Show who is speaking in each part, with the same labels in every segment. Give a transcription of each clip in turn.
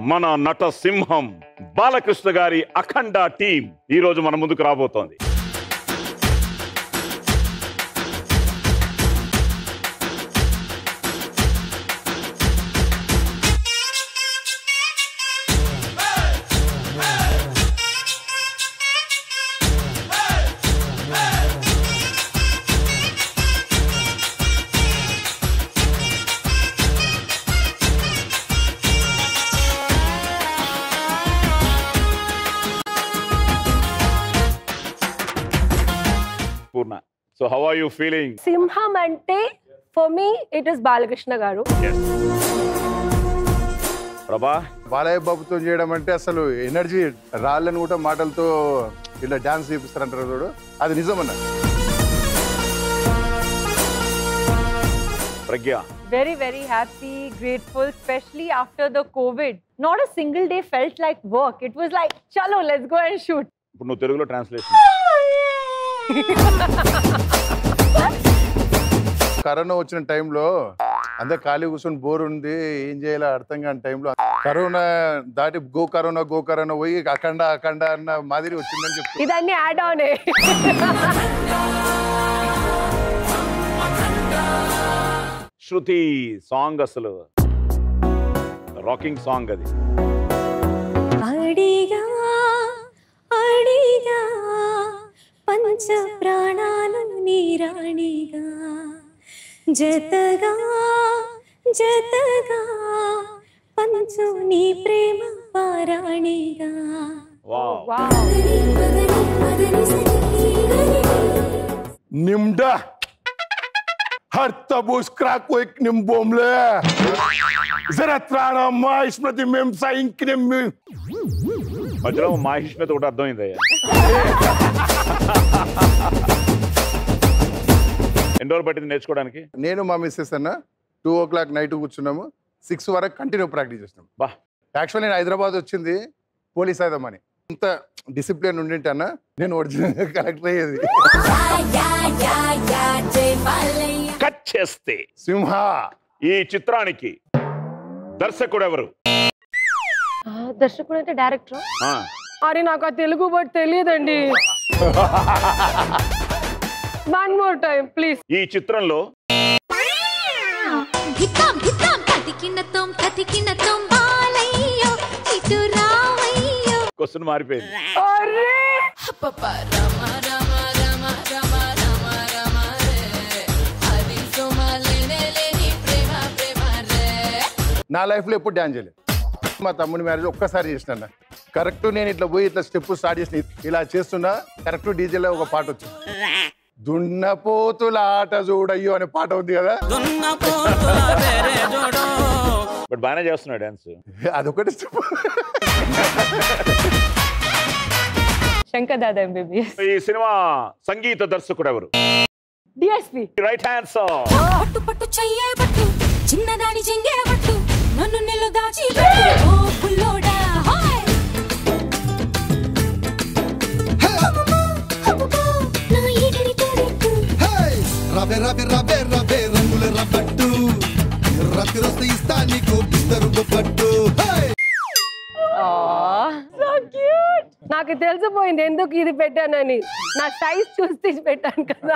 Speaker 1: మన నట సింహం బాలకృష్ణ గారి అఖండ టీం ఈ రోజు మన ముందుకు రాబోతోంది Purna so how are you feeling
Speaker 2: సింహం అంటే for me it is Balakrishna garu
Speaker 1: Prabha
Speaker 3: Balayya బాబుతో చేయడం అంటే అసలు ఎనర్జీ రాళ్ళని కూడా మాటలతో ఇలా డాన్స్ చేపిస్తారంటారు చూడు అది నిజమన్న
Speaker 1: ప్రజ్ఞ
Speaker 4: very very happy grateful especially after the covid not a single day felt like work it was like chalo let's go and shoot
Speaker 1: ఇప్పుడు నువ్వు తెలుగులో ట్రాన్స్లేషన్
Speaker 3: కరోనా వచ్చిన టైంలో అందరు ఖాళీ కూర్చొని బోర్ ఉంది ఏం చేయాలో అర్థం కాని టైంలో కరోనా దాటి గో కరోనా గో కరోనా పోయి అఖండ అఖండ అన్న మాదిరి వచ్చిందని చెప్తారు
Speaker 2: ఇదన్నీ యాడ్ ఆనే
Speaker 1: శృతి సాంగ్ అసలు రాకింగ్ సాంగ్ అది
Speaker 5: అడిగా అడిగా పంచ ప్రాణాలు నీరాణిగా జతగా జతగా పంచు నీ ప్రేమ పారాణిగా
Speaker 1: వావ్
Speaker 4: wow
Speaker 3: निमडा हर तबूस क्राक को एक निम बोमले जरा त्राणा मा स्मृति मेम साइंक निम
Speaker 1: మధ్యలో మాహిష్మత ఒకటి అర్థమైంది అయ్యా ఎన్ని రోజులు పట్టింది నేర్చుకోవడానికి
Speaker 3: నేను మా మిస్సెస్ అన్న టూ ఓ క్లాక్ నైట్ కూర్చున్నాము సిక్స్ వరకు కంటిన్యూ ప్రాక్టీస్ చేసినాం
Speaker 1: బా
Speaker 3: యాక్చువల్ నేను హైదరాబాద్ వచ్చింది పోలీస్ అయిదామని ఇంత డిసిప్లిన్ ఉండింటే అన్న నేను ఒరిజినల్ కలెక్టర్ అయ్యేది
Speaker 1: కట్ చేస్తే
Speaker 3: సింహ
Speaker 1: ఈ చిత్రానికి దర్శకుడు ఎవరు
Speaker 2: దర్శకుడు అంటే డైరెక్టర్
Speaker 1: ఆ,
Speaker 2: అరే నాకు ఆ తెలుగు వర్డ్ తెలియదండి వన్ మోర్ టైం ప్లీజ్
Speaker 1: ఈ చిత్రంలో
Speaker 5: భిత్తాం భిత్తాం కతికినతం కతికినతం బాలయ్యో ఇటు రావయ్యో
Speaker 1: క్వశ్చన్ మారిపోయింది
Speaker 2: అరే
Speaker 3: నా లైఫ్లో ఎప్పుడు డ్యాన్స్ చేయలేదు మా తమ్ముని మ్యారేజ్ ఒక్కసారి చేసిన అన్న కరెక్ట్ నేను ఇట్లా పోయి ఇట్లా స్టెప్ స్టార్ట్ చేసిన ఇలా చేస్తున్నా కరెక్ట్ డీజేలో ఒక పాట వచ్చింది దున్నపోతుల ఆట చూడయ్యో అనే పాట ఉంది కదా
Speaker 1: బట్ బాగానే చేస్తున్నాడు డాన్స్
Speaker 3: అదొకటి స్టెప్
Speaker 4: shankar dada mbbs
Speaker 1: ఈ సినిమా సంగీత దర్శకుడు ఎవరు
Speaker 2: డిఎస్పి
Speaker 1: రైట్ హ్యాండ్సర్
Speaker 5: పట్టు పట్టు చెయ్యే పట్టు చిన్నదాని చెంగే పట్టు నన్ను నిలు దాచి పెట్టు. ఓ పుల్లోడా హాయ్ అబ్బబ్బా, నా ఈగని తోడెట్టు.
Speaker 6: హేయ్! రవే రవే రవే రవే రంగుల రబ్బట్టు రతి రస్త ఇస్తా నీకు బిస్తరు పట్టు హేయ్!
Speaker 4: so cute
Speaker 2: నాకు తెలిసిపోయింది ఎందుకు ఇది పెట్టానని నా సైజ్ చూసి తీసి పెట్టాను కదా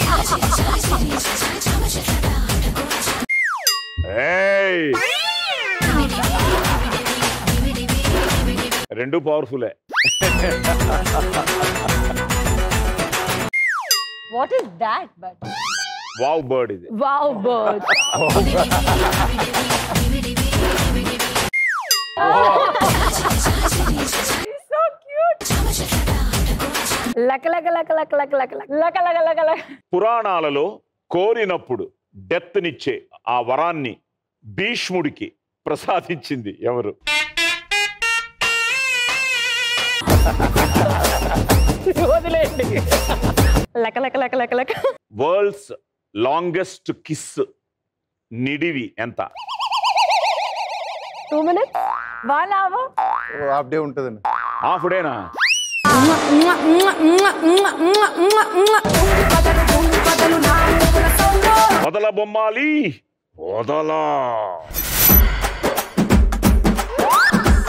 Speaker 1: ఏయ్! రెండు పవర్ఫులే
Speaker 4: what is that but
Speaker 1: wow bird ఇది
Speaker 2: వావ్ బర్డ్
Speaker 4: so cute
Speaker 2: లక లక లక లక లక లక లక
Speaker 4: laka laka laka laka
Speaker 1: పురాణాలలో కోరినప్పుడు డెత్నిచ్చే ఆ వరాన్ని భీష్ముడికి ప్రసాదించింది ఎవరు
Speaker 2: వదిలేయండి లక లక లక లక లక
Speaker 1: వరల్డ్స్ లాంగెస్ట్ కిస్ నిడివి ఎంత
Speaker 2: two minutes
Speaker 4: one hour
Speaker 3: half day ఉంటుందండి
Speaker 1: హాఫ్ డేనా వదల బొమ్మాలి వదలా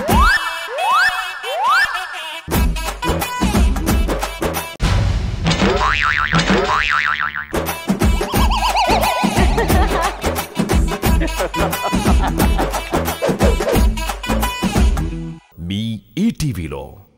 Speaker 7: మీ ఈటీవీలో